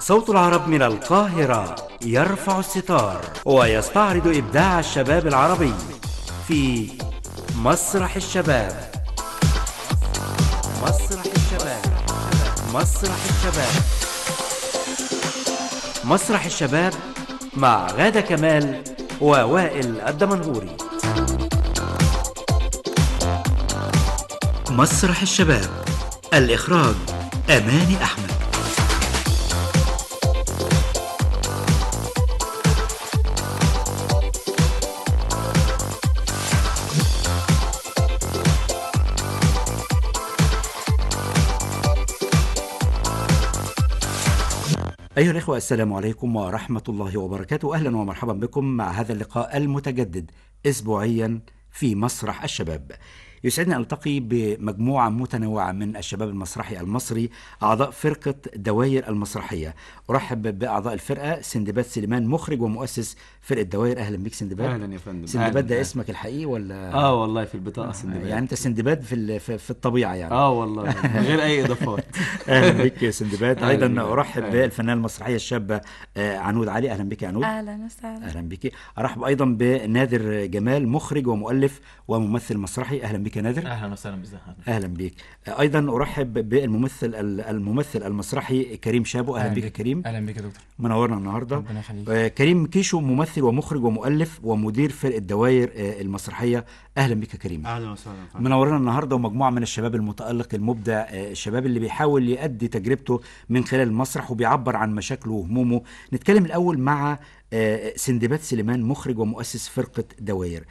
صوت العرب من القاهرة يرفع الستار ويستعرض إبداع الشباب العربي في مسرح الشباب مسرح الشباب مسرح الشباب مسرح الشباب مع غادة كمال ووائل الدمنهوري مسرح الشباب الإخراج أماني أحمد أيها الإخوة السلام عليكم ورحمة الله وبركاته أهلا ومرحبا بكم مع هذا اللقاء المتجدد أسبوعيا في مسرح الشباب يسعدني أن ألتقي بمجموعة متنوعة من الشباب المسرحي المصري أعضاء فرقة دواير المسرحية أرحب بأعضاء الفرقة سندباد سليمان مخرج ومؤسس فرقة دواير أهلا بك سندباد اهلا يا فندم سندباد أهلاً. ده اسمك الحقيقي ولا اه والله في البطاقه سندباد يعني أنت سندباد في ال- في في الطبيعة يعني اه والله من غير اي اضافات اهلا بك يا سندباد أهلاً ايضا بك. ارحب أهلاً. بالفنانه المسرحيه الشابه آه، عنود علي اهلا بك يا عنود اهلا وسهلا اهلا بك ارحب ايضا بنادر جمال مخرج ومؤلف وممثل مسرحي اهلا بك يا نادر اهلا وسهلا بزهر اهلا بك آه، ايضا ارحب بالممثل ال- الممثل المسرحي كريم شابو اهلا بك يا كريم اهلا بك يا دكتور منورنا النهارده ربنا يخليك آه، كريم كيشو ممثل ومخرج ومؤلف ومدير فرقه دواير آه، المسرحيه اهلا بك يا كريم اهلا وسهلا فندم. منورنا النهارده ومجموعه من الشباب المتالق المبدع آه، الشباب اللي بيحاول يأدي تجربته من خلال المسرح وبيعبر عن مشاكله وهمومه نتكلم الاول مع آه، سندباد سليمان مخرج ومؤسس فرقه دواير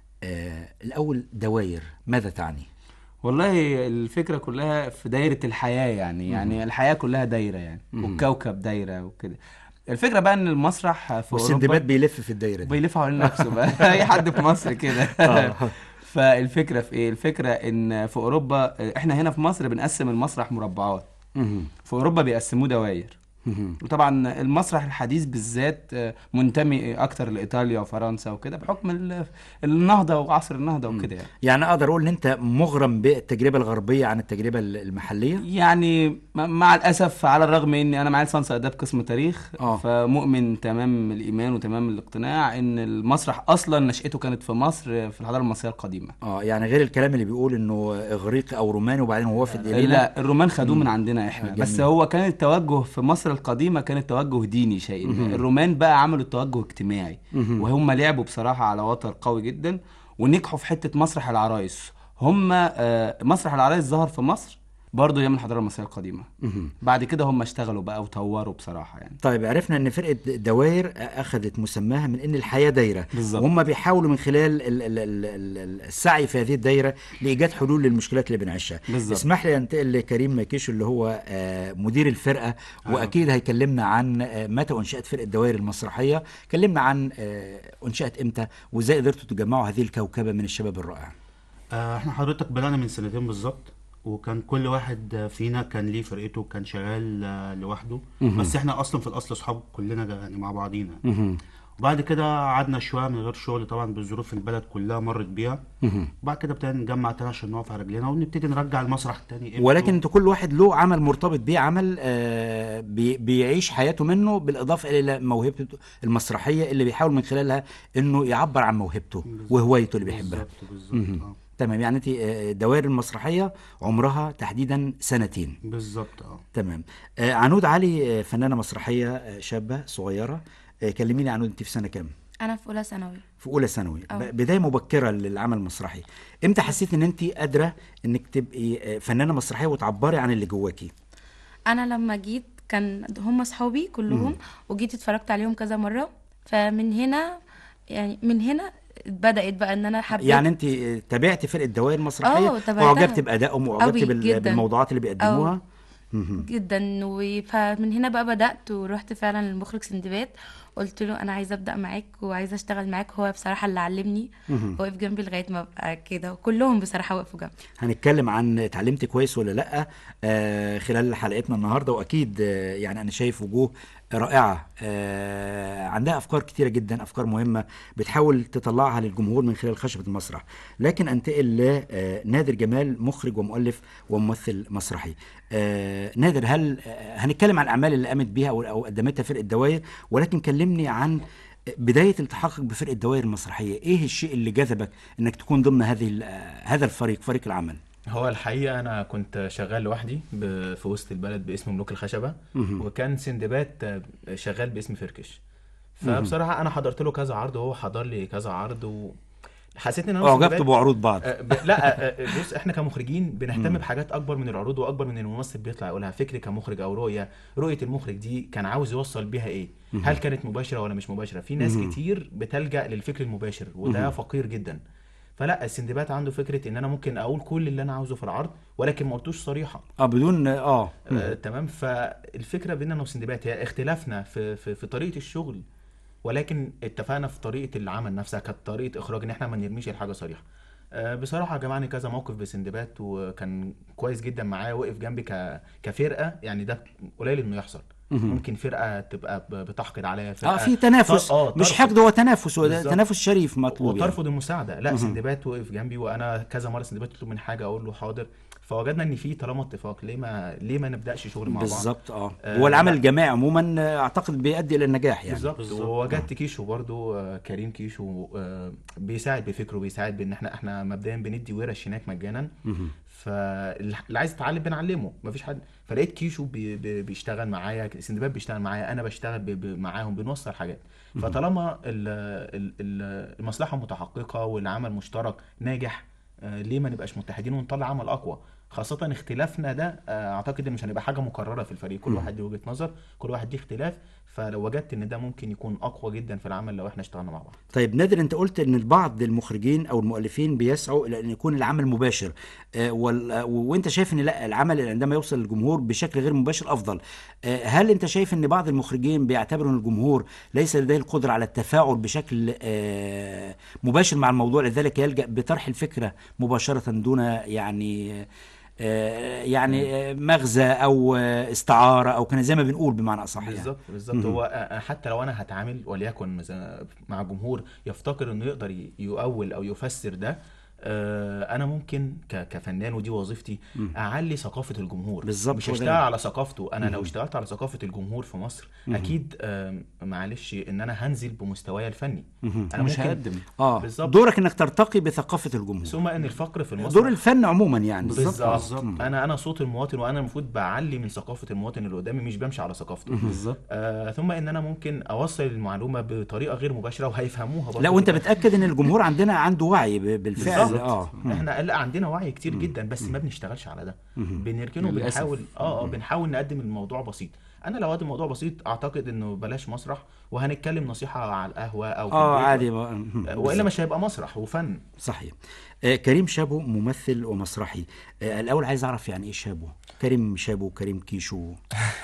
آه، الاول دواير ماذا تعني والله الفكره كلها في دايره الحياه يعني يعني الحياه كلها دايره يعني والكوكب دايره وكده الفكره بقى ان المسرح في والسندباد اوروبا بيلف في الدايره دي بيلف حوالين نفسه بقى اي حد في مصر كده آه. فالفكره في ايه الفكره ان في اوروبا احنا هنا في مصر بنقسم المسرح مربعات مهم. في اوروبا بيقسموه دواير مهم. وطبعا المسرح الحديث بالذات آه، منتمي اكتر لايطاليا وفرنسا وكده بحكم ال- النهضه وعصر النهضه وكده يعني يعني اقدر اقول ان انت مغرم بالتجربه الغربيه عن التجربه المحليه يعني م- مع الاسف على الرغم اني انا معايا لسانس اداب قسم تاريخ آه. فمؤمن تمام الايمان وتمام الاقتناع ان المسرح اصلا نشاته كانت في مصر في الحضاره المصريه القديمه اه يعني غير الكلام اللي بيقول انه اغريقي او روماني وبعدين هو وافد الينا لا الرومان خدوه من عندنا احنا آه، بس جميل. هو كان التوجه في مصر القديمه كان التوجه ديني شيء ما. الرومان بقى عملوا التوجه اجتماعي وهم لعبوا بصراحه على وتر قوي جدا ونجحوا في حته مسرح العرايس هم آه، مسرح العرايس ظهر في مصر برضه ايام الحضاره المصريه القديمه بعد كده هم اشتغلوا بقى وطوروا بصراحه يعني طيب عرفنا ان فرقه دواير اخذت مسماها من ان الحياه دايره بالظبط. وهم بيحاولوا من خلال ال- ال- ال- ال- السعي في هذه الدايره لايجاد حلول للمشكلات اللي بنعيشها بالظبط. اسمح لي انتقل لكريم كيشو اللي هو آه، مدير الفرقه واكيد هيكلمنا عن آه، متى انشات فرقه دواير المسرحيه كلمنا عن آه، انشات امتى وازاي قدرتوا تجمعوا هذه الكوكبه من الشباب الرائع آه، احنا حضرتك بدأنا من سنتين بالظبط وكان كل واحد فينا كان ليه فرقته كان شغال آه، لوحده بس احنا اصلا في الاصل اصحاب كلنا جا- يعني مع بعضينا وبعد كده قعدنا شويه من غير شغل طبعا بالظروف البلد كلها مرت بيها وبعد كده ابتدينا نجمع تاني عشان نقف على رجلينا ونبتدي نرجع المسرح تاني قيمته. ولكن انتوا كل واحد له عمل مرتبط بيه عمل آه، بي- بيعيش حياته منه بالاضافه الى موهبته المسرحيه اللي بيحاول من خلالها انه يعبر عن موهبته وهوايته اللي بيحبها بالظبط بالظبط آه. تمام يعني انت آه، الدوائر المسرحيه عمرها تحديدا سنتين بالظبط اه تمام آه، عنود علي آه، فنانه مسرحيه آه، شابه صغيره آه، كلميني عنود انت في سنه كام انا في اولى ثانوي في اولى ثانوي أه. ب- بدايه مبكره للعمل المسرحي امتى حسيت ان انت قادره انك تبقي آه، فنانه مسرحيه وتعبري عن اللي جواكي انا لما جيت كان هم اصحابي كلهم وجيت اتفرجت عليهم كذا مره فمن هنا يعني من هنا بدات بقى ان انا حبيت يعني انت تابعتي فرقه دوائر مسرحيه اه، تابعتها. واعجبتي بادائهم واعجبتي قوي بال- جدا. بالموضوعات اللي بيقدموها مهم. جدا و- فمن هنا بقى بدات ورحت فعلا للمخرج سندباد قلت له انا عايزه ابدا معاك وعايزه اشتغل معاك هو بصراحه اللي علمني وقف جنبي لغايه ما ابقى كده وكلهم بصراحه وقفوا جنبي هنتكلم عن اتعلمت كويس ولا لا آه خلال حلقتنا النهارده واكيد آه يعني انا شايف وجوه رائعه آه عندها افكار كتيره جدا افكار مهمه بتحاول تطلعها للجمهور من خلال خشبه المسرح لكن انتقل لنادر جمال مخرج ومؤلف وممثل مسرحي آه نادر هل آه هنتكلم عن الاعمال اللي قامت بيها او أو قدمتها فرقه دواير ولكن كلمني عن بدايه التحاقك بفرقه الدوائر المسرحيه ايه الشيء اللي جذبك انك تكون ضمن هذه ال- آه، هذا الفريق فريق العمل هو الحقيقة أنا كنت شغال لوحدي ب- في وسط البلد باسم ملوك الخشبة وكان سندباد آه، شغال باسم فركش فبصراحة أنا حضرت له كذا عرض وهو حضر لي كذا عرض و حسيت ان انا اعجبت سندباد- بعروض بعض آه، ب... لا آه، آه، بص احنا كمخرجين بنهتم بحاجات اكبر من العروض واكبر من الممثل بيطلع يقولها فكر كمخرج او رؤيه رؤيه المخرج دي كان عاوز يوصل بيها ايه هل كانت مباشره ولا مش مباشره في ناس كتير بتلجا للفكر المباشر وده فقير جدا فلا السندباد عنده فكره ان انا ممكن اقول كل اللي انا عاوزه في العرض ولكن ما قلتوش صريحه اه بدون اه آه، تمام فالفكره بيننا انا وسندباد هي اختلافنا في, في في طريقه الشغل ولكن اتفقنا في طريقه العمل نفسها كانت طريقه اخراج ان احنا ما نرميش الحاجه صريحه آه، بصراحه جمعني كذا موقف بسندباد وكان كويس جدا معايا وقف جنبي ك... كفرقه يعني ده قليل انه يحصل ممكن فرقه تبقى ب- بتحقد عليا فرقه اه في تنافس ط- آه، مش ترفض- حقد هو تنافس وده بالظبط. تنافس شريف مطلوب يعني. وترفض المساعده لا سندباد وقف جنبي وانا كذا مره سندباد تطلب من حاجه اقول له حاضر فوجدنا ان في طالما اتفاق ليه ما ليه ما نبداش شغل مع بعض بالظبط اه آه، هو العمل لا. الجماعي عموما آه، اعتقد بيؤدي الى النجاح يعني بالظبط بالظبط. ووجدت كيشو برضو آه، كريم كيشو آه، بيساعد بفكره بيساعد بان احنا احنا مبدئيا بندي ورش هناك مجانا فاللي عايز يتعلم بنعلمه مفيش حد فلقيت كيشو بي بي بيشتغل معايا سندباد بيشتغل معايا انا بشتغل ب- ب- معاهم بنوصل حاجات فطالما ال- ال- ال- المصلحه متحققه والعمل مشترك ناجح آه، ليه ما نبقاش متحدين ونطلع عمل اقوى خاصة اختلافنا ده آه، اعتقد ان مش هنبقى حاجة مكررة في الفريق كل واحد ليه وجهة نظر كل واحد ليه اختلاف فلو وجدت ان ده ممكن يكون اقوى جدا في العمل لو احنا اشتغلنا مع بعض طيب نادر انت قلت ان بعض المخرجين او المؤلفين بيسعوا الى ان يكون العمل مباشر آه وال... آه، وانت شايف ان لا العمل عندما يوصل للجمهور بشكل غير مباشر افضل آه هل انت شايف ان بعض المخرجين بيعتبروا ان الجمهور ليس لديه القدره على التفاعل بشكل آه مباشر مع الموضوع لذلك يلجا بطرح الفكره مباشره دون يعني آه يعني آه، مغزى او آه، استعاره او كان زي ما بنقول بمعنى اصح يعني. بالظبط بالظبط هو آه، حتى لو انا هتعامل وليكن مثلا مع جمهور يفتكر انه يقدر ي- يؤول او يفسر ده آه، انا ممكن ك- كفنان ودي وظيفتي اعلي ثقافه الجمهور بالظبط، مش هو ده هشتغل اللي- على ثقافته انا لو اشتغلت على ثقافه الجمهور في مصر اكيد آه، معلش ان انا هنزل بمستواي الفني انا مش ممكن هقدم اه بالظبط. دورك انك ترتقي بثقافه الجمهور ثم ان الفقر في المسرح دور الفن عموما يعني بالظبط بالظبط. انا انا صوت المواطن وانا المفروض بعلي من ثقافه المواطن اللي قدامي مش بمشي على ثقافته بالظبط آه ثم ان انا ممكن اوصل المعلومه بطريقه غير مباشره وهيفهموها برضه لا وانت في الآخر. بتاكد ان الجمهور عندنا عنده وعي ب- بالفعل بالظبط. اه احنا لا عندنا وعي كتير جدا بس ما بنشتغلش على ده بنركنه للأسف. بنحاول اه اه بنحاول نقدم الموضوع بسيط انا لو اقدم الموضوع بسيط اعتقد انه بلاش مسرح وهنتكلم نصيحه على القهوه او في اه البيت. عادي آه، ما- والا مش هيبقى مسرح وفن صحيح آه كريم شابو ممثل ومسرحي آه الاول عايز اعرف يعني ايه شابو كريم شابو كريم كيشو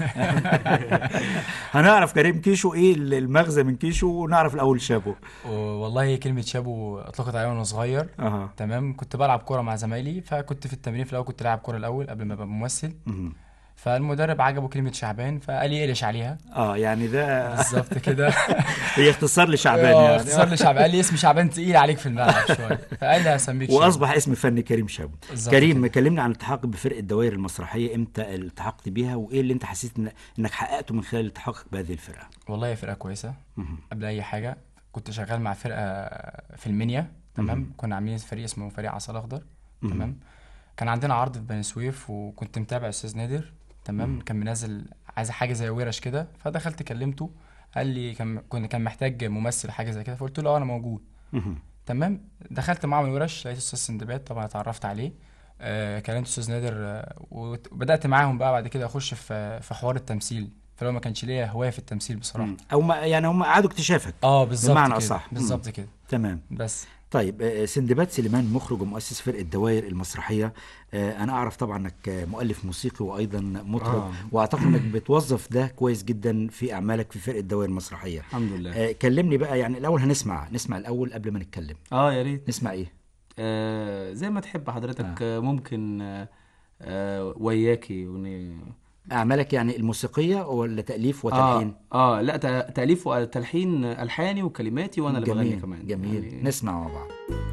هنعرف كريم كيشو ايه المغزى من كيشو ونعرف الاول شابو والله كلمة شابو اطلقت عليا وانا صغير اها تمام كنت بلعب كورة مع زمايلي فكنت في التمرين في الاول كنت لاعب كورة الاول قبل ما ابقى ممثل مهم. فالمدرب عجبه كلمة شعبان فقال لي اقلش عليها اه يعني ده بالظبط كده هي اختصار لشعبان آه، يعني اختصار لشعبان قال لي اسم شعبان تقيل عليك في الملعب شوية فقال لي هسميك شابو. واصبح اسم فني كريم شابو بالظبط كريم كده. كلمنا عن الالتحاق بفرقه دوائر المسرحيه امتى التحقت بيها وايه اللي انت حسيت إن انك حققته من خلال التحاقك بهذه الفرقه والله هي فرقة كويسة قبل أي حاجة كنت شغال مع فرقة في المنيا تمام كنا عاملين فريق اسمه فريق عسل أخضر تمام كان عندنا عرض في بني سويف وكنت متابع أستاذ نادر تمام كان منزل عايز حاجة زي ورش كده فدخلت كلمته قال لي كان كنا كان محتاج ممثل حاجة زي كده فقلت له اه أنا موجود مهم. تمام دخلت معاهم الورش لقيت أستاذ سندباد طبعا اتعرفت عليه آه كلمت أستاذ نادر آه وبدأت معاهم بقى بعد كده أخش في في حوار التمثيل فلو ما كانش ليا هواية في التمثيل بصراحة او ما يعني هم قعدوا اكتشافك اه بالظبط بمعنى كده أصح. بالظبط كده تمام بس طيب آه، سندباد سليمان مخرج ومؤسس فرقة دوائر المسرحية آه، أنا أعرف طبعا أنك آه، مؤلف موسيقي وأيضا مطرب آه. وأعتقد أنك بتوظف ده كويس جدا في أعمالك في فرقة دوائر المسرحية الحمد لله آه، كلمني بقى يعني الأول هنسمع نسمع الأول قبل ما نتكلم اه يا ريت نسمع إيه؟ آه زي ما تحب حضرتك آه. ممكن آه آه وياكي ون... أعمالك يعني الموسيقية ولا تأليف وتلحين؟ اه, آه لا ت- تأليف وتلحين ألحاني وكلماتي وأنا اللي بغني جميل كمان جميل يعني نسمع مع بعض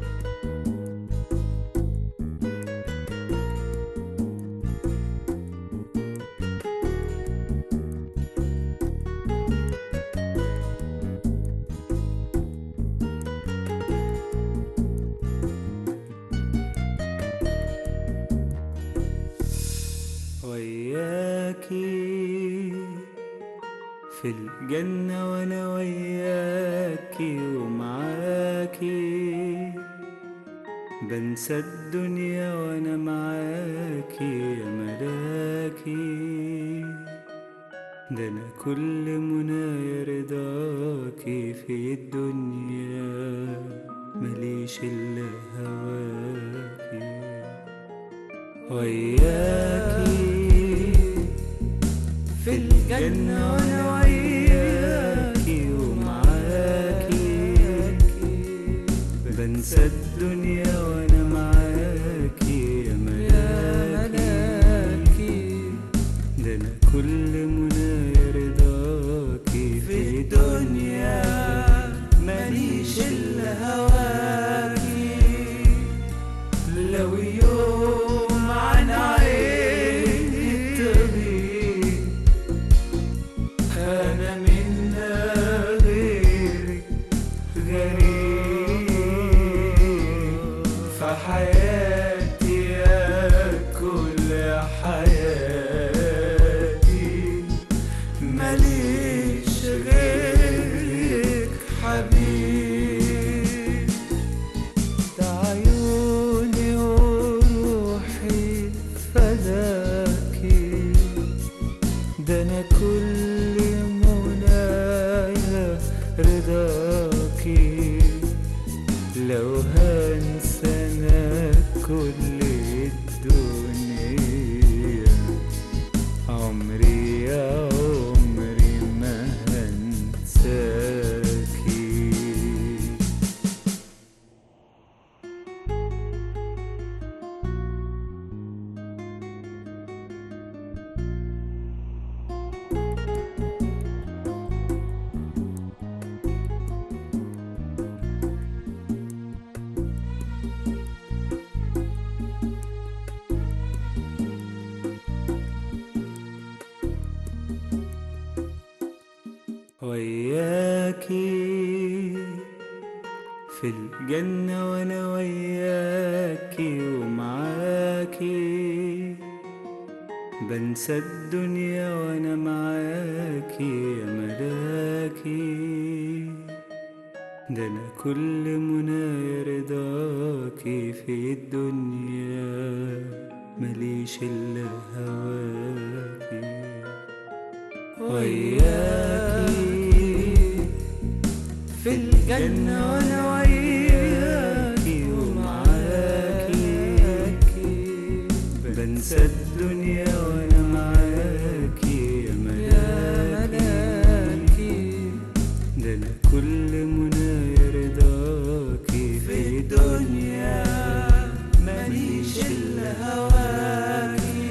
وياكي في الجنة وانا وياكي ومعاكي بنسى الدنيا وانا معاكي يا ملاكي ده انا كل منى رضاكي في الدنيا مليش الا هواكي وياكي في الجنة وانا وياكي ومعاكي بنسى الدنيا وانا معاكي يا ملاكي ده انا كل منى رضاكي في الدنيا ماليش الا هواكي لو يوم عن عيني تغيب أنا من غيرك غريب فحياتي يا كل حياتي ماليش غيرك حبيب ده عيوني وروحي فداكي ده انا كل منايا رضاكي لو هنسى انا كل الدنيا عمري يا عمري ما هنساكي وياكي في الجنة وانا وياكي ومعاكي بنسى الدنيا وانا معاكي يا ملاكي ده انا كل منى رضاكي في الدنيا ماليش الا هواكي وياكي في الجنة وانا وياكي ومعاكي بنسى الدنيا وانا معاكي يا ملاكي ده انا كل منى رضاكي في الدنيا ماليش الا هواكي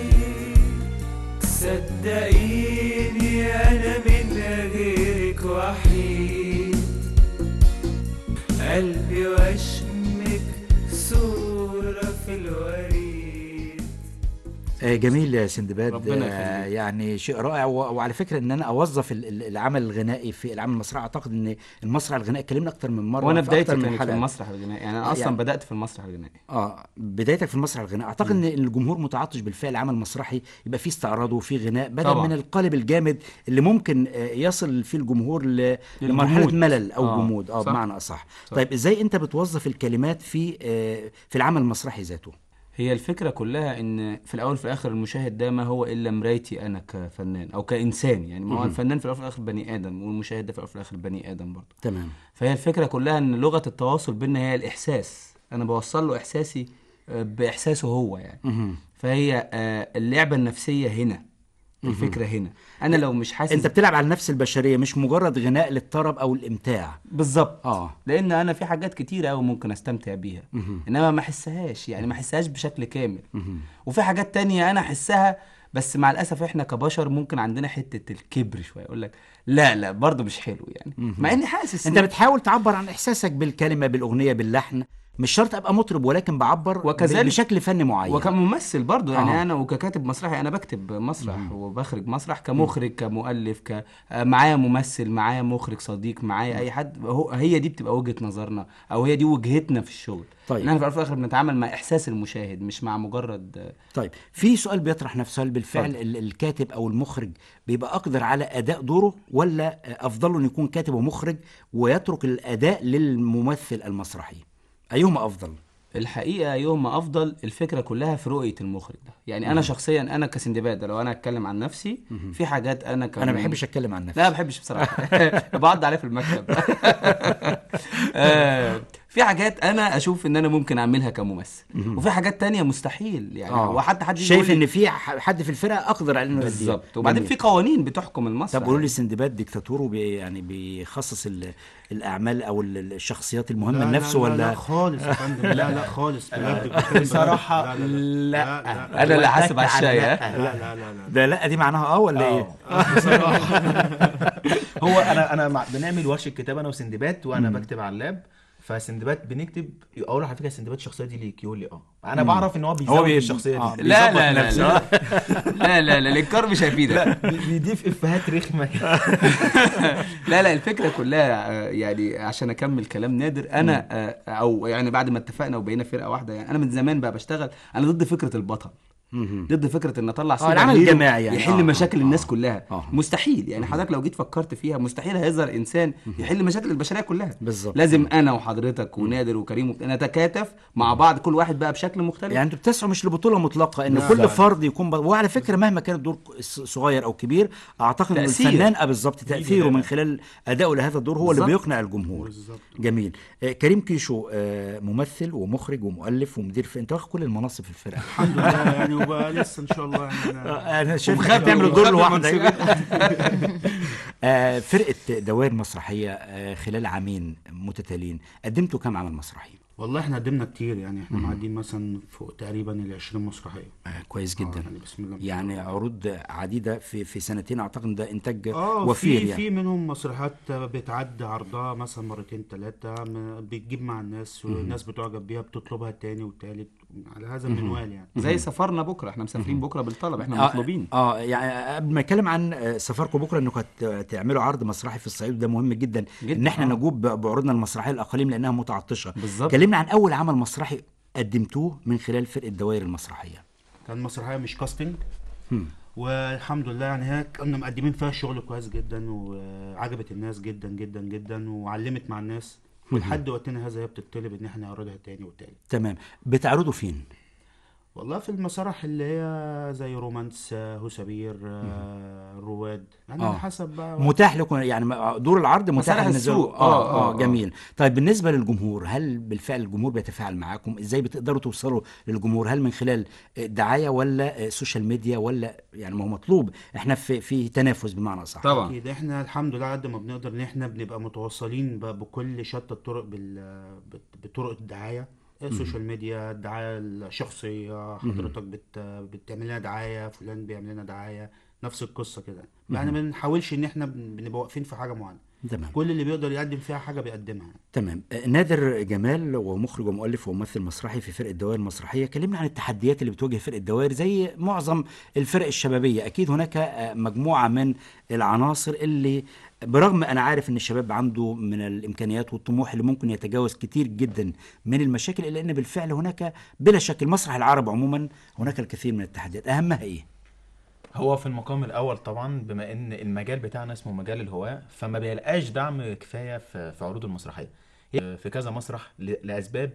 صدقيني انا من غيرك وحيد قلبي واشمك صورة في الوريد آه، جميل يا سندباد ربنا آه، يخليك. يعني شيء رائع و- وعلى فكره ان انا اوظف ال- ال- العمل الغنائي في العمل المسرحي اعتقد ان المسرح الغنائي اتكلمنا اكتر من مره وانا في بدايتي أكتر من كانت في حلقة. المسرح الغنائي يعني انا آه، اصلا يعني- بدات في المسرح الغنائي اه بدايتك في المسرح الغنائي اعتقد ان الجمهور متعطش بالفعل عمل مسرحي يبقى فيه استعراض وفيه غناء بدل طبعاً. من القالب الجامد اللي ممكن آه، يصل فيه الجمهور ل- لمرحله للجمود. ملل او آه، جمود اه صح. بمعنى اصح صح. طيب ازاي انت بتوظف الكلمات في آه، في العمل المسرحي ذاته هي الفكرة كلها ان في الاول في الاخر المشاهد ده ما هو الا مرايتي انا كفنان او كانسان يعني ما هو الفنان في الاول في الاخر بني ادم والمشاهد ده في الاول في الاخر بني ادم برضه تمام فهي الفكرة كلها ان لغة التواصل بيننا هي الاحساس انا بوصل له احساسي آه، باحساسه هو يعني فهي آه، اللعبة النفسية هنا الفكرة هنا انا لو مش حاسس انت بتلعب على النفس البشريه مش مجرد غناء للطرب او الامتاع بالظبط اه لان انا في حاجات كتيره قوي ممكن استمتع بيها انما ما احسهاش يعني ما احسهاش بشكل كامل وفي حاجات تانية انا احسها بس مع الاسف احنا كبشر ممكن عندنا حته الكبر شويه يقول لك لا لا برضه مش حلو يعني مع اني حاسس انت إن- بتحاول تعبر عن احساسك بالكلمه بالاغنيه باللحن مش شرط ابقى مطرب ولكن بعبر وكذلك- ب- بشكل فني معين وكممثل برضه يعني آه. انا وككاتب مسرحي انا بكتب مسرح وبخرج مسرح كمخرج كمؤلف ك آه، معايا ممثل معايا مخرج صديق معايا اي حد هو هي دي بتبقى وجهه نظرنا او هي دي وجهتنا في الشغل طيب. ان احنا في الاول وفي الاخر بنتعامل مع احساس المشاهد مش مع مجرد آه، طيب في سؤال بيطرح نفسه هل بالفعل اتفضل. ال- الكاتب او المخرج بيبقى اقدر على اداء دوره ولا افضل له انه يكون كاتب ومخرج ويترك الاداء للممثل المسرحي ايهما افضل الحقيقه يوم ما افضل الفكره كلها في رؤيه المخرج ده يعني انا شخصيا انا كسندباد لو انا اتكلم عن نفسي في حاجات انا كمان انا ما بحبش اتكلم عن نفسي لا ما بحبش بصراحه بقعد عليه في المكتب آه، في حاجات انا اشوف ان انا ممكن اعملها كممثل وفي حاجات تانية مستحيل يعني آه. وحتى حد يجي شايف يقول لي- ان في ح- حد في الفرقه اقدر على انه يأديها. بالظبط وبعدين جميل. في قوانين بتحكم المسرح طب قولوا لي سندباد ديكتاتور وبي يعني بيخصص ال- الاعمال او ال- الشخصيات المهمه لا لنفسه لا لا, ولا لا خالص يا فندم لا لا خالص بجد بتكلم بجد. بصراحة لا لا لا انا اللي حاسب على الشاي ها؟ لا لا لا لا ده لا دي معناها اه ولا ايه هو انا انا مع... بنعمل ورشه كتابه انا وسندباد وانا بكتب على اللاب فسندباد بنكتب اقول له على فكره سندباد الشخصيه دي ليك يقول لي اه انا بعرف ان هو بيزود بي- الشخصيه آه. دي لا بيظبط لا لا نفسه. لا لا لا لا الانكار مش هيفيدك بي- بيضيف افيهات رخمه كده. لا لا الفكره كلها آه، يعني عشان اكمل كلام نادر انا آه، او يعني بعد ما اتفقنا وبقينا فرقه واحده يعني انا من زمان بقى بشتغل انا ضد فكره البطل ضد فكره ان اطلع سوبر العمل هيرو الجماعي يعني. يحل آه، مشاكل آه، الناس آه. كلها آه. مستحيل يعني حضرتك لو جيت فكرت فيها مستحيل هيظهر انسان يحل مشاكل البشريه كلها بالظبط. لازم انا وحضرتك ونادر وكريم وبت- نتكاتف مع بعض كل واحد بقى بشكل مختلف يعني انتوا بتسعوا مش لبطوله مطلقه ان لا، كل لا. فرد يكون ب... وعلى فكره مهما كان الدور ص- صغير او كبير اعتقد ان تأثير. الفنان آه بالظبط تاثيره من خلال ادائه لهذا الدور هو اللي بالظبط. بيقنع الجمهور بالظبط. جميل آه كريم كيشو آه ممثل ومخرج ومؤلف ومدير في انت واخد كل المناصب في الفرقه الحمد لله يعني وبقى لسه ان شاء الله يعني أنا- انا شايف ومخبي- انك بتعمل الدور ومخبي لوحدك آه فرقه دوائر مسرحيه آه خلال عامين متتاليين قدمتوا كم عمل مسرحي والله احنا قدمنا كتير يعني احنا معديين مثلا فوق تقريبا ال 20 مسرحيه آه كويس آه، جدا يعني بسم الله ما شاء يعني الله. عروض عديده في في سنتين اعتقد إن ده انتاج اه وفير في يعني في منهم مسرحيات بتعدي عرضها مثلا مرتين ثلاثه بتجيب مع الناس والناس بتعجب بيها بتطلبها تاني وتالت على هذا المنوال يعني زي سفرنا بكره احنا مسافرين بكره بالطلب احنا آه، مطلوبين اه يعني قبل ما اتكلم عن آه، سفركم بكره انكم هت- تعملوا عرض مسرحي في الصعيد ده مهم جدا, جداً، ان احنا آه. نجوب ب- بعروضنا المسرحيه الاقاليم لانها متعطشه بالظبط. كلمنا عن اول عمل مسرحي قدمتوه من خلال فرقه دوائر المسرحيه كان مسرحيه مش كاستنج والحمد لله يعني هي كنا مقدمين فيها شغل كويس جدا وعجبت الناس جدا جدا جدا وعلمت مع الناس ولحد وقتنا هذا هي بتطلب ان احنا نعرضها تاني وتالت تمام بتعرضوا فين والله في المسارح اللي هي زي رومانس آه، هوسبير آه، رواد يعني آه. على حسب بقى متاح لكم يعني م- دور العرض متاح مسارح بالنسبة السوق. لكم؟ اه آه، اه آه. جميل طيب بالنسبه للجمهور هل بالفعل الجمهور بيتفاعل معاكم ازاي بتقدروا توصلوا للجمهور هل من خلال آه، دعايه ولا آه، سوشيال ميديا ولا يعني ما هو مطلوب احنا في في تنافس بمعنى اصح طبعا اكيد احنا الحمد لله قد ما بنقدر ان احنا بنبقى متواصلين ب- بكل شتى الطرق بال بت- بطرق الدعايه السوشيال ميديا الدعايه الشخصيه حضرتك بت بتعمل لنا دعايه فلان بيعمل لنا دعايه نفس القصه كده يعني ما بنحاولش ان احنا بن- بنبقى واقفين في حاجه معينه تمام كل اللي بيقدر يقدم فيها حاجه بيقدمها تمام آه، نادر جمال ومخرج ومؤلف وممثل مسرحي في فرقه دوائر مسرحيه كلمنا عن التحديات اللي بتواجه فرقه دوائر زي معظم الفرق الشبابيه اكيد هناك آه، مجموعه من العناصر اللي برغم انا عارف ان الشباب عنده من الامكانيات والطموح اللي ممكن يتجاوز كتير جدا من المشاكل الا ان بالفعل هناك بلا شك المسرح العربي عموما هناك الكثير من التحديات اهمها ايه هو في المقام الاول طبعا بما ان المجال بتاعنا اسمه مجال الهواة فما بيلقاش دعم كفايه في في عروض المسرحيه في كذا مسرح ل- لاسباب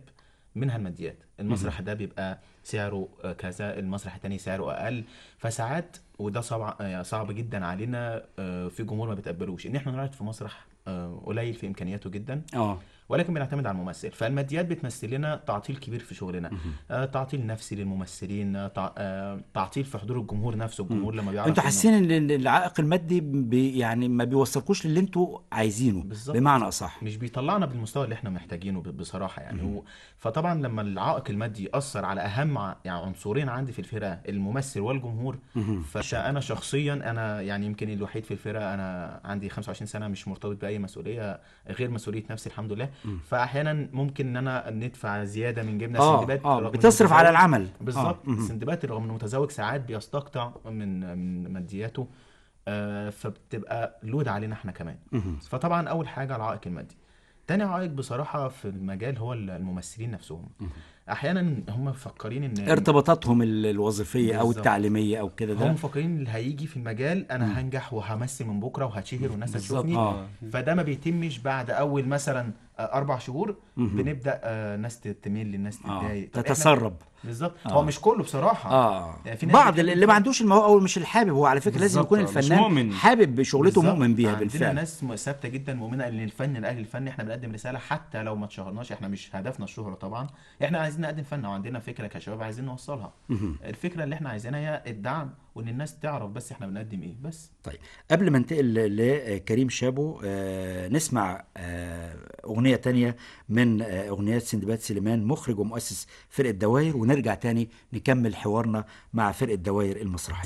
منها الماديات المسرح ده بيبقى سعره آه، كذا المسرح التاني سعره اقل فساعات وده صعب آه، صعب جدا علينا آه، في جمهور ما بيتقبلوش ان احنا نعرض في مسرح آه، قليل في امكانياته جدا اه ولكن بنعتمد على الممثل فالماديات بتمثل لنا تعطيل كبير في شغلنا آه تعطيل نفسي للممثلين آه تع- آه تعطيل في حضور الجمهور نفسه الجمهور لما بيعرف انتوا إنه- حاسين ان ال- العائق المادي بي يعني ما بيوصلكوش للي انتوا عايزينه بالظبط. بمعنى اصح مش بيطلعنا بالمستوى اللي احنا محتاجينه ب- بصراحه يعني هو فطبعا لما العائق المادي ياثر على اهم ع- يعني عنصرين عندي في الفرقه الممثل والجمهور فانا شخصيا انا يعني يمكن الوحيد في الفرقه انا عندي 25 سنه مش مرتبط باي مسؤوليه غير مسؤوليه نفسي الحمد لله فاحيانا ممكن ان انا ندفع زياده من جيبنا اه السندباد اه رغم إنه بتصرف على متزوج. العمل بالظبط آه. السندباد رغم انه متزوج ساعات بيستقطع من من مادياته آه، فبتبقى لود علينا احنا كمان فطبعا اول حاجه العائق المادي تاني عائق بصراحه في المجال هو الممثلين نفسهم احيانا هم مفكرين ان ارتباطاتهم ال- الوظيفيه او بالظبط. التعليميه او كده هم ده مفكرين اللي هيجي في المجال انا هنجح وهمثل من بكره وهتشهر والناس بالظبط. هتشوفني آه. فده ما بيتمش بعد اول مثلا آه، اربع شهور بنبدا آه، ناس تميل للناس اه تتضايق طب إحنا- تتسرب بالظبط هو مش كله بصراحه اه يعني في ناس بعض بتحب اللي ما عندوش الموهبه او مش الحابب هو على فكره لازم بالظبط، يكون مش الفنان مؤمن. حابب بشغلته بالظبط. مؤمن بيها عندنا بالفعل ناس م- ثابته جدا مؤمنه ان الفن لاهل الفن احنا بنقدم رساله حتى لو ما اتشهرناش احنا مش هدفنا الشهره طبعا احنا عايزين نقدم فن وعندنا فكره كشباب عايزين نوصلها الفكره اللي احنا عايزينها هي الدعم وان الناس تعرف بس احنا بنقدم ايه بس طيب قبل ما ننتقل لكريم شابو آه نسمع آه أغنية تانية من آه أغنيات سندباد سليمان مخرج ومؤسس فرقة دواير ونرجع تاني نكمل حوارنا مع فرقة دواير المسرحية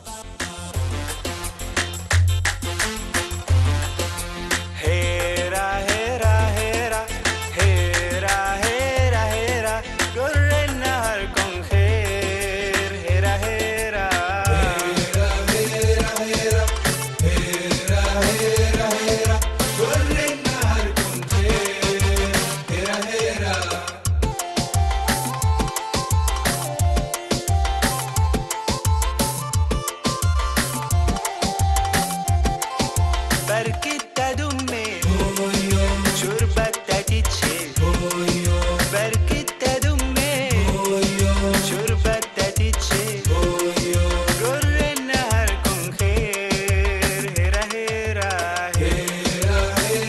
هيرا هيرا هيرا هيرا هيرا هيرا جر النهر كن خير هيرا هيرا بركت دمي شربت تتشي بركت دمي شربت تتشي جر النهر كن خير هيرا هيرا هيرا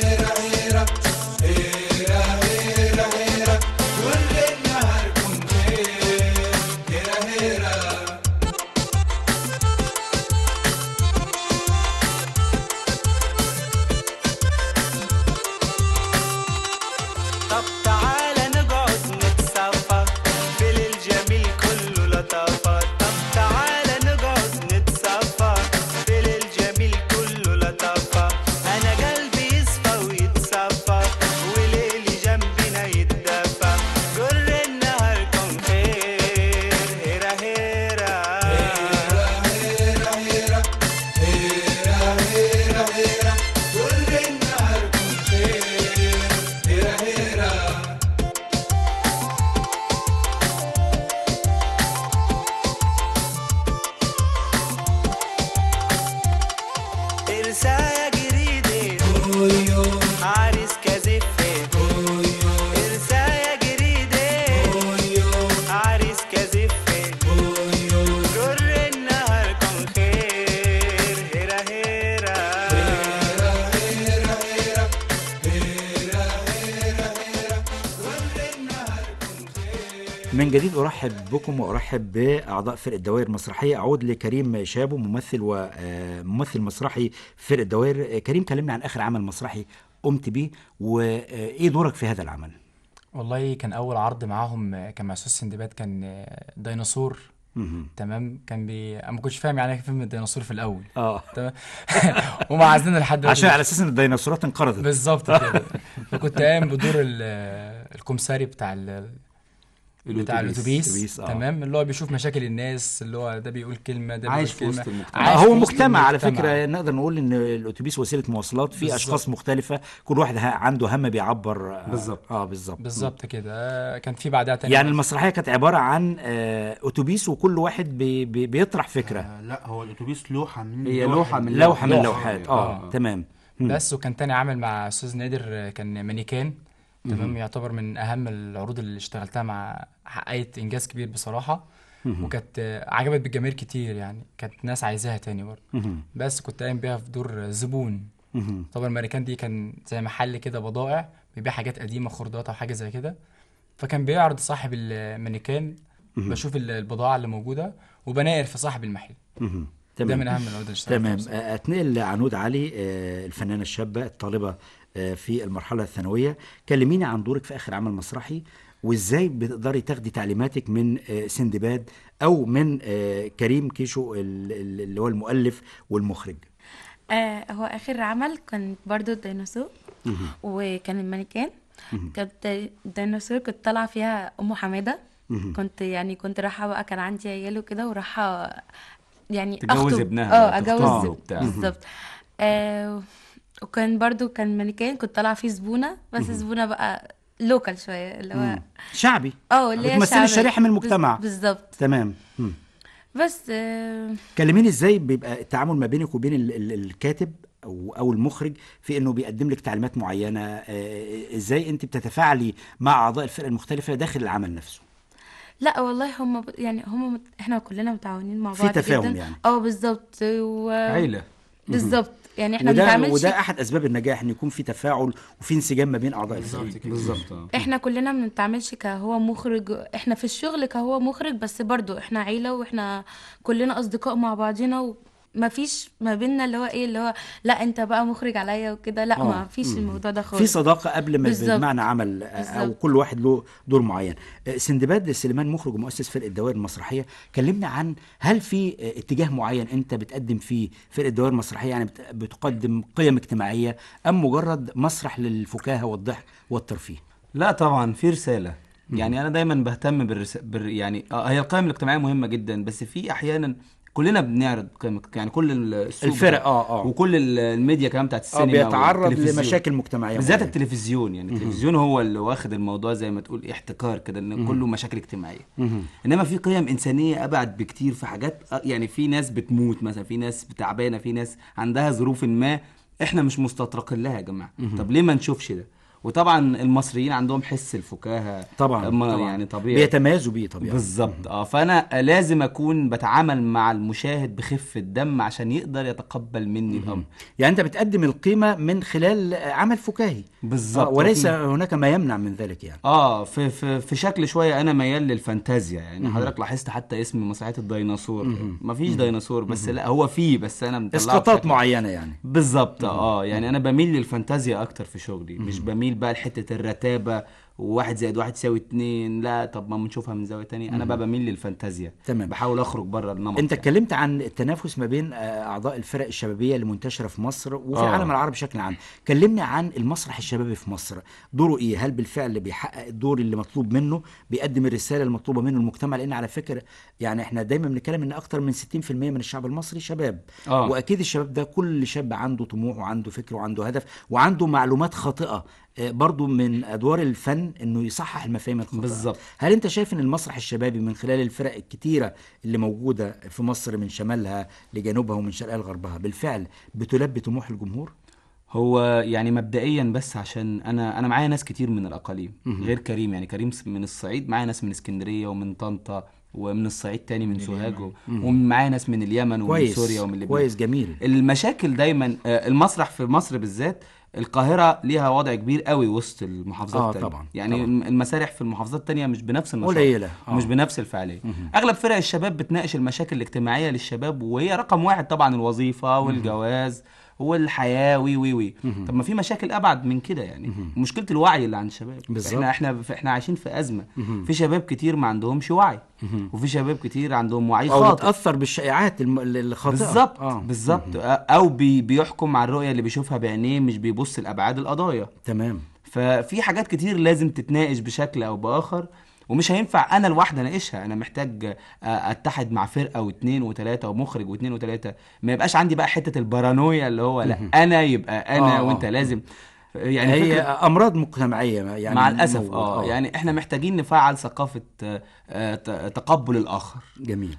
طب تعالى نقعد نتصفى في الجميل كله لطافة طب تعالى نقعد نتصفى في الجميل كله لطافة أنا قلبي يصفى ويتصفى وليلي جنبنا يتدفى جر النهر كن خير هيرا هيرا ارسايا جريدي عريس كزفة ارسايا جريدي عريس كزفة جر النهر كن خير هيرا هيرا من جديد أرحب بكم وأرحب بأعضاء فرقة دوائر المسرحية أعود لكريم شابو ممثل وممثل مسرحي في فرقة دوائر آه، كريم كلمنا عن آخر عمل مسرحي قمت بيه وإيه دورك في هذا العمل والله كان اول عرض معاهم آه، كان مع استاذ سندباد كان آه، ديناصور تمام كان بي انا ما كنتش فاهم يعني ايه فيلم الديناصور في الاول اه تمام هم عايزين لحد دلوقتي عشان على اساس ان الديناصورات انقرضت بالظبط كده فكنت قايم بدور ال- الكمساري بتاع ال- بتاع الأتوبيس. الاتوبيس آه. تمام اللي هو بيشوف مشاكل الناس اللي هو ده بيقول كلمه ده عايش بيقول في كلمه وسط المجتمع. آه عايش هو في وسط مجتمع على المجتمع. فكرة نقدر نقول ان الاتوبيس وسيلة مواصلات في بالظبط. اشخاص مختلفة كل واحد ه- عنده هم بيعبر آه، بالظبط. اه بالظبط بالظبط كده كان في بعدها تاني يعني المسرحية كانت عبارة عن آه اتوبيس وكل واحد بي بي بيطرح فكرة آه لا هو الاتوبيس لوحه من هي لوح لوحة ال- من لوحة من لوحة. اللوحات اه, آه. تمام مم. بس وكان تاني عامل مع استاذ نادر آه، كان مانيكان تمام يعتبر من اهم العروض اللي اشتغلتها مع حققت انجاز كبير بصراحه وكانت آه، عجبت بالجماهير كتير يعني كانت ناس عايزاها تاني برضه مهم. بس كنت قايم بيها في دور زبون مهم. طبعا الماريكان دي كان زي محل كده بضائع بيبيع حاجات قديمه خردات او حاجه زي كده فكان بيعرض صاحب المانيكان بشوف ال- البضاعه اللي موجوده وبناقر في صاحب المحل مهم. ده من تمام اهم العروض اللي اشتغلتها تمام بصراحة. آه، اتنقل لعنود علي آه، الفنانه الشابه الطالبه آه، في المرحله الثانويه كلميني عن دورك في اخر عمل مسرحي وازاي بتقدري تاخدي تعليماتك من آه، سندباد او من آه، كريم كيشو ال- ال- اللي هو المؤلف والمخرج آه هو اخر عمل كان برضو الديناصور وكان المانيكان كانت الديناصور كنت طالعه فيها ام حماده كنت يعني كنت رايحه بقى كان عندي عيال وكده ورايحه يعني تجوز أخطب- ابنها اه بقى، اجوز تخطبه وبتاع. بالظبط آه وكان برضو كان مانيكان كنت طالعه فيه زبونه بس زبونه بقى لوكال شويه اللي هو شعبي اه اللي هي بتمثلي شعبية. شريحه من بز- المجتمع بالظبط تمام مم. بس آه كلميني ازاي بيبقى التعامل ما بينك وبين ال- ال- الكاتب او او المخرج في انه بيقدم لك تعليمات معينه آه، ازاي انت بتتفاعلي مع اعضاء الفرقه المختلفه داخل العمل نفسه لا والله هم ب... يعني هم مت... احنا كلنا متعاونين مع في بعض تفاهم جدا يعني. اه بالظبط و... عيله بالظبط يعني احنا وده بنتعاملش وده احد اسباب النجاح ان يكون في تفاعل وفي انسجام ما بين اعضاء الفريق بالظبط اه احنا كلنا ما بنتعاملش كهو مخرج احنا في الشغل كهو مخرج بس برضو احنا عيلة واحنا كلنا اصدقاء مع بعضينا وما فيش ما بيننا اللي هو ايه اللي هو لا انت بقى مخرج عليا وكده لا آه. ما فيش الموضوع ده خالص في صداقه قبل ما بالظبط. بمعنى عمل آه، او بالظبط. كل واحد له دور معين آه، سندباد سليمان مخرج ومؤسس فرقه دوائر المسرحيه كلمنا عن هل في آه، اتجاه معين انت بتقدم فيه فرقه دوائر المسرحيه يعني بت- بتقدم قيم اجتماعيه ام مجرد مسرح للفكاهه والضحك والترفيه لا طبعا في رساله يعني انا دايما بهتم بالرس... بال... يعني آه هي القيم الاجتماعيه مهمه جدا بس في احيانا كلنا بنعرض قيم اجت- يعني كل السوق الفرق، بتاع- آه، آه. وكل ال- الميديا كمان بتاعت اه السينما بيتعرض والتلفزيون. لمشاكل مجتمعيه بالذات معينة. التلفزيون يعني التلفزيون هو اللي واخد الموضوع زي ما تقول احتكار كده ان كله مشاكل اجتماعيه انما في قيم انسانيه ابعد بكتير في حاجات آه، يعني في ناس بتموت مثلا في ناس تعبانه في ناس عندها ظروف ما احنا مش مستطرقين لها يا جماعه طب ليه ما نشوفش ده وطبعا المصريين عندهم حس الفكاهه طبعا ما طبعا يعني طبيعي بيتميزوا بيه طبيعي بالظبط اه فانا لازم اكون بتعامل مع المشاهد بخفه دم عشان يقدر يتقبل مني الامر يعني انت بتقدم القيمه من خلال عمل فكاهي بالظبط. آه، وليس وفي- هناك ما يمنع من ذلك يعني اه في في في شكل شويه انا ميال للفانتازيا يعني حضرتك لاحظت حتى اسم مسرحيه الديناصور مفيش ديناصور بس لا هو فيه بس انا مطلعه اسقاطات بشكل- معينه يعني بالظبط اه يعني انا بميل للفانتازيا اكتر في شغلي مش بميل بقى لحته الرتابه وواحد زائد واحد يساوي اتنين لا طب ما بنشوفها من زاويه تانية انا بقى بميل للفانتازيا تمام. بحاول اخرج بره النمط انت يعني. اتكلمت عن التنافس ما بين آه، اعضاء الفرق الشبابيه اللي منتشره في مصر وفي آه. العالم العربي بشكل عام كلمني عن المسرح الشبابي في مصر دوره ايه هل بالفعل بيحقق الدور اللي مطلوب منه بيقدم الرساله المطلوبه منه المجتمع لان على فكره يعني احنا دايما بنتكلم ان اكتر من 60% من الشعب المصري شباب آه. واكيد الشباب ده كل شاب عنده طموح وعنده فكر وعنده هدف وعنده معلومات خاطئه آه، برضو من ادوار الفن انه يصحح المفاهيم الخاطئه بالظبط. هل انت شايف ان المسرح الشبابي من خلال الفرق الكتيره اللي موجوده في مصر من شمالها لجنوبها ومن شرقها لغربها بالفعل بتلبي طموح الجمهور؟ هو يعني مبدئيا بس عشان انا انا معايا ناس كتير من الاقاليم غير كريم يعني كريم من الصعيد معايا ناس من اسكندريه ومن طنطا ومن الصعيد تاني من سوهاج و- ومعايا ناس من اليمن ومن كويس سوريا ومن لبنان كويس جميل المشاكل دايما آه، المسرح في مصر بالذات القاهرة ليها وضع كبير قوي وسط المحافظات آه، التانية. طبعا، يعني طبعا. الم- المسارح في المحافظات التانية مش بنفس النشاط قليلة، آه. مش بنفس الفعالية أغلب فرق الشباب بتناقش المشاكل الاجتماعية للشباب وهي رقم واحد طبعا الوظيفة والجواز والحياة وي وي وي طب ما في مشاكل أبعد من كده يعني مشكلة الوعي اللي عند الشباب بالظبط. احنا احنا احنا عايشين في أزمة في شباب كتير ما عندهمش وعي وفي شباب كتير عندهم وعي او خاطئ بتاثر بالشائعات الم- الخاطئه بالظبط اه بالظبط او بي بيحكم على الرؤيه اللي بيشوفها بعينيه مش بيبص لابعاد القضايا تمام ففي حاجات كتير لازم تتناقش بشكل او باخر ومش هينفع انا لوحدي اناقشها انا محتاج آه، اتحد مع فرقه واثنين وثلاثه ومخرج واثنين وثلاثه ما يبقاش عندي بقى حته البارانويا اللي هو لا انا يبقى انا آه، آه. وانت لازم يعني هي فكرة امراض مجتمعيه يعني مع الاسف موجود. اه يعني احنا محتاجين نفعل ثقافه آه، آه، ت- تقبل الاخر جميل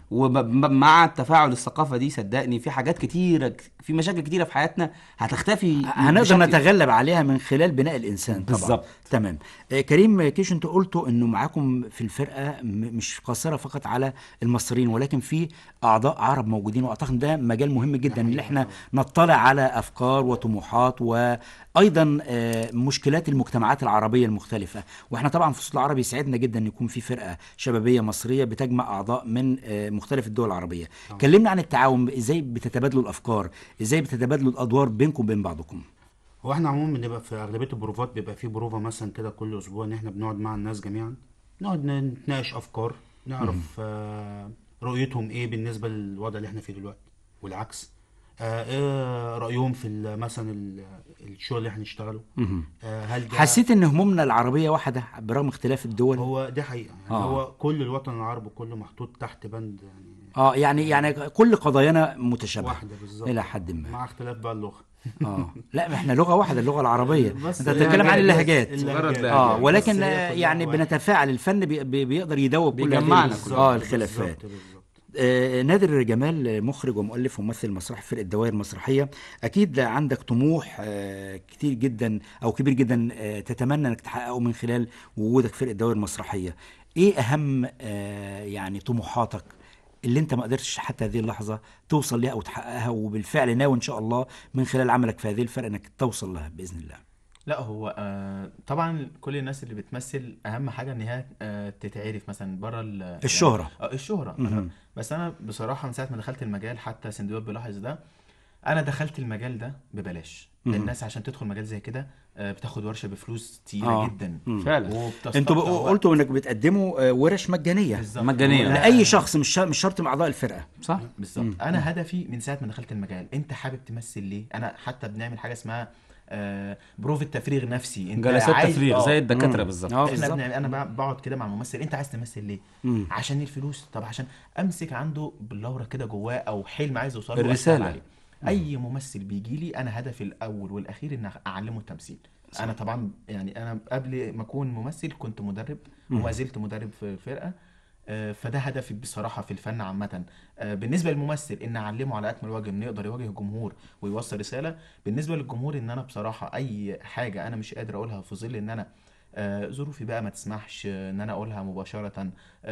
ومع التفاعل الثقافه دي صدقني في حاجات كتيره في مشاكل كتيره في حياتنا هتختفي هنقدر بشكل- نتغلب عليها من خلال بناء الانسان طبعا بالظبط. تمام آه، كريم كيش انتوا قلتوا انه معاكم في الفرقه م- مش قاصره فقط على المصريين ولكن في اعضاء عرب موجودين واعتقد ده مجال مهم جدا ان احنا نطلع على افكار وطموحات وايضا آه، مشكلات المجتمعات العربيه المختلفه واحنا طبعا في الصوت العربي يسعدنا جدا ان يكون في فرقه شبابيه مصريه بتجمع اعضاء من آه، مختلف الدول العربيه كلمنا عن التعاون ازاي بتتبادلوا الافكار ازاي بتتبادلوا الادوار بينكم وبين بعضكم هو احنا عموما بنبقى في اغلبيه البروفات بيبقى في بروفه مثلا كده كل اسبوع ان احنا بنقعد مع الناس جميعا نقعد نتناقش افكار نعرف آه رؤيتهم ايه بالنسبه للوضع اللي احنا فيه دلوقتي والعكس آه ايه رايهم في ال- مثلا ال- الشغل اللي احنا نشتغله آه هل ده حسيت ان همومنا العربيه واحده برغم اختلاف الدول هو دي حقيقه يعني آه. هو كل الوطن العربي كله محطوط تحت بند يعني اه يعني يعني كل قضايانا متشابهه واحده بالظبط الى حد ما مع اختلاف بقى اللغه اه لا ما احنا لغه واحده اللغه العربيه بس انت بتتكلم عن اللهجات اللهجات. اه بس ولكن هي آه، كلها يعني واحد. بنتفاعل الفن بي بي بيقدر يدوب كل هذه بيجمعنا ال- كلنا. اه بالظبط، الخلافات بالظبط. آه، نادر جمال مخرج ومؤلف وممثل مسرح فرقه دوائر مسرحيه اكيد عندك طموح آه، كتير جدا او كبير جدا آه، تتمنى انك تحققه من خلال وجودك في فرقه دوائر مسرحيه ايه اهم آه، يعني طموحاتك اللي انت ما قدرتش حتى هذه اللحظه توصل لها او تحققها وبالفعل ناوي ان شاء الله من خلال عملك في هذه الفرقه انك توصل لها باذن الله لا هو آه طبعا كل الناس اللي بتمثل اهم حاجه ان هي آه تتعرف مثلا بره ال- الشهرة. يعني آه الشهره مهم. بس انا بصراحه من ساعه ما دخلت المجال حتى سندباد بيلاحظ ده انا دخلت المجال ده ببلاش مهم. الناس عشان تدخل مجال زي كده آه بتاخد ورشه بفلوس تقيله آه. جدا فعلا وبتستقطع انتوا بقوا- وقت. قلتوا انك بتقدموا آه، ورش مجانيه بالظبط. مجانية. ولا- لاي شخص مش شر- مش شرط من اعضاء الفرقه صح بالظبط انا هدفي من ساعه ما دخلت المجال انت حابب تمثل ليه انا حتى بنعمل حاجه اسمها آه بروفة تفريغ نفسي انت جلسات عايز- تفريغ آه. زي الدكاتره بالظبط اه احنا بالظبط بنعمل انا بع- بقعد كده مع الممثل انت عايز تمثل ليه مم. عشان الفلوس طب عشان امسك عنده باللورة كده جواه او حلم عايز يوصل له الرسالة. وأشتغل عليه. اي ممثل بيجي لي انا هدفي الاول والاخير ان اعلمه التمثيل انا طبعا يعني انا قبل ما اكون ممثل كنت مدرب وما زلت مدرب في الفرقه آه، فده هدفي بصراحه في الفن عامه آه، بالنسبه للممثل ان اعلمه على اكمل وجه انه يقدر يواجه الجمهور ويوصل رساله بالنسبه للجمهور ان انا بصراحه اي حاجه انا مش قادر اقولها في ظل ان انا آه، ظروفي بقى ما تسمحش آه، ان انا اقولها مباشره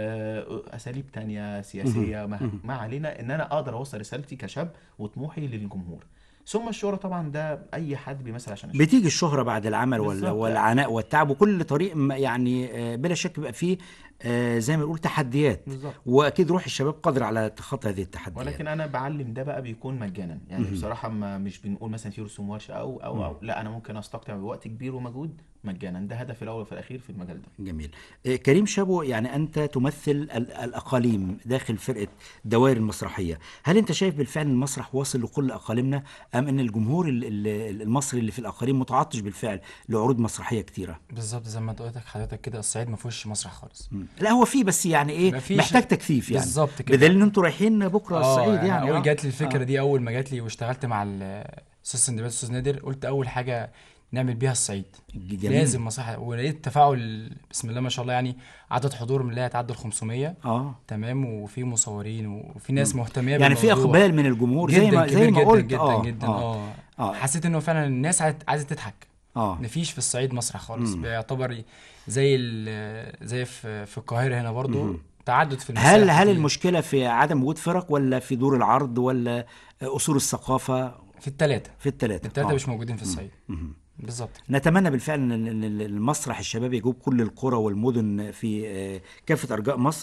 آه، اساليب تانية سياسيه ما, ما علينا ان انا اقدر اوصل رسالتي كشاب وطموحي للجمهور ثم الشهرة طبعا ده اي حد بيمثل عشان الشهرة. بتيجي الشهرة بعد العمل ولا بالظبط. والعناء والتعب وكل طريق م- يعني آه، بلا شك بيبقى فيه آه، زي ما نقول تحديات بالظبط. واكيد روح الشباب قادر على تخطي هذه التحديات ولكن انا بعلم ده بقى بيكون مجانا يعني بصراحه ما مش بنقول مثلا في رسوم ورشه او او او لا انا ممكن استقطع بوقت كبير ومجهود مجانا ده هدفي الاول وفي الاخير في المجال ده جميل آه، كريم شابو يعني انت تمثل ال- الاقاليم داخل فرقه دوائر المسرحيه هل انت شايف بالفعل المسرح واصل لكل اقاليمنا ام ان الجمهور ال- ال- المصري اللي في الاقاليم متعطش بالفعل لعروض مسرحيه كتيره بالظبط زي ما قلت حضرتك كده الصعيد ما فيهوش مسرح خالص لا هو في بس يعني ايه مفيش- محتاج تكثيف يعني بالظبط كده. بدليل ان انتوا رايحين بكره اه الصعيد يعني اول آه. جات لي الفكره آه. دي اول ما جات لي واشتغلت مع الاستاذ سندباد الاستاذ نادر قلت اول حاجه نعمل بيها الصعيد جميل. لازم مسرح ولقيت تفاعل بسم الله ما شاء الله يعني عدد حضور من اللي هي تعدى ال 500 اه تمام وفي مصورين وفي ناس مهتميه يعني في بالموضوع. اقبال من الجمهور زي جدا ما كبير زي ما جدا قلت جدا اه جدا اه اه, آه. حسيت انه فعلا الناس عايزة- عايزه تضحك اه مفيش في الصعيد مسرح خالص بيعتبر زي ال- زي في في القاهره هنا برضو تعدد في المسارح هل هل كتير. المشكله في عدم وجود فرق ولا في دور العرض ولا اصول الثقافه في الثلاثه في الثلاثه الثلاثه آه. مش موجودين في الصعيد بالظبط نتمنى بالفعل ان إن المسرح الشبابي يجوب كل القرى والمدن في آه، كافه ارجاء مصر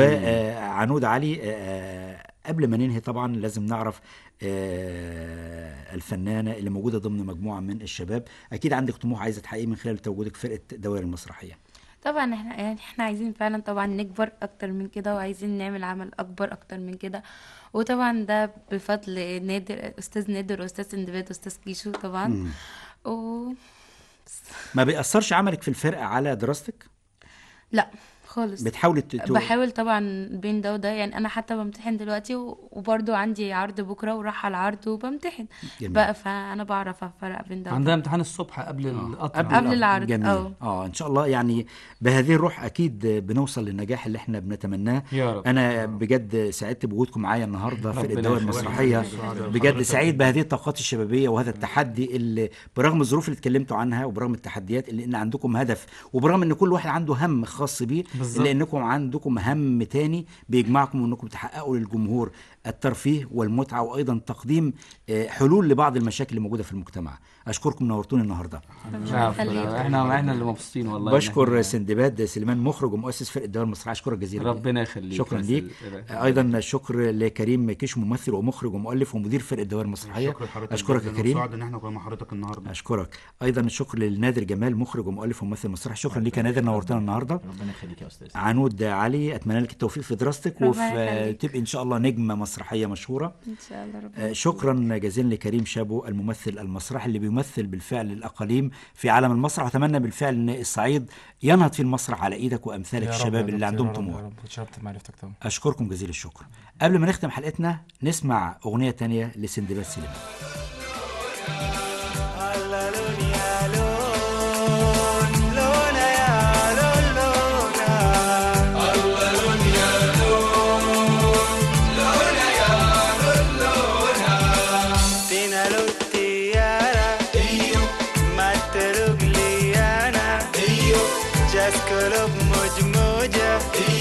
وعنود علي آه، قبل ما ننهي طبعا لازم نعرف آه، الفنانه اللي موجوده ضمن مجموعه من الشباب اكيد عندك طموح عايزه تحققيه من خلال تواجدك في فرقه دوائر المسرحيه طبعا احنا يعني احنا عايزين فعلا طبعا نكبر اكتر من كده وعايزين نعمل عمل اكبر اكتر من كده وطبعا ده بفضل نادر استاذ نادر واستاذ سندباد واستاذ كيشو طبعا و ما بيأثرش عملك في الفرقه على دراستك لا خالص بتحاولي ت- ت- بحاول طبعا بين ده وده يعني انا حتى بمتحن دلوقتي و- وبرضو عندي عرض بكره وراح على العرض وبمتحن جميل. بقى فانا بعرف افرق بين ده عندنا وده امتحان الصبح قبل القطر قبل العرض جميل اه اه ان شاء الله يعني بهذه الروح اكيد بنوصل للنجاح اللي احنا بنتمناه يا رب. انا بجد سعدت بوجودكم معايا النهارده في ربنا الدوله يخليك. المسرحيه بجد سعيد بهذه الطاقات الشبابيه وهذا التحدي اللي برغم الظروف اللي اتكلمتوا عنها وبرغم التحديات اللي ان عندكم هدف وبرغم ان كل واحد عنده هم خاص بيه بالظبط. الا انكم عندكم هم تاني بيجمعكم انكم تحققوا للجمهور الترفيه والمتعه وايضا تقديم آه، حلول لبعض المشاكل اللي موجوده في المجتمع اشكركم نورتوني النهارده عفوا. احنا احنا اللي مبسوطين والله إن بشكر إحنا- سندباد سليمان مخرج ومؤسس فرقه الدوله المسرحيه اشكرك جزيلا ربنا يخليك شكرا بس ليك ال- ايضا شكر لكريم كيش ممثل ومخرج ومؤلف ومدير فرقه الدوله المسرحيه شكرا لحضرتك اشكرك يا جداً كريم وسعد ان احنا كنا مع حضرتك النهارده اشكرك ايضا الشكر لنادر جمال مخرج ومؤلف وممثل مسرحي شكرا ليك يا نادر نورتنا النهارده ربنا يخليك يا استاذ عنود علي اتمنى لك التوفيق في دراستك ربنا وفي يخليك. تبقي ان شاء الله نجمه مسرحيه مشهوره ان شاء الله ربنا آه، شكرا جزيلا لكريم شابو الممثل المسرحي اللي بيمثل بالفعل الاقاليم في عالم المسرح واتمنى بالفعل ان الصعيد ينهض في المسرح على ايدك وامثالك يا رب الشباب يا اللي دكتور، عندهم يا رب، طموح يا رب اتشرفت بمعرفتك طبعا اشكركم جزيل الشكر قبل ما نختم حلقتنا نسمع اغنيه تانية لسندباد سليمان alla lunia lun luna ya lun luna alla lunia lun luna ya lun luna tina luttiara io matrugli ana io جاس قلوب مجموجة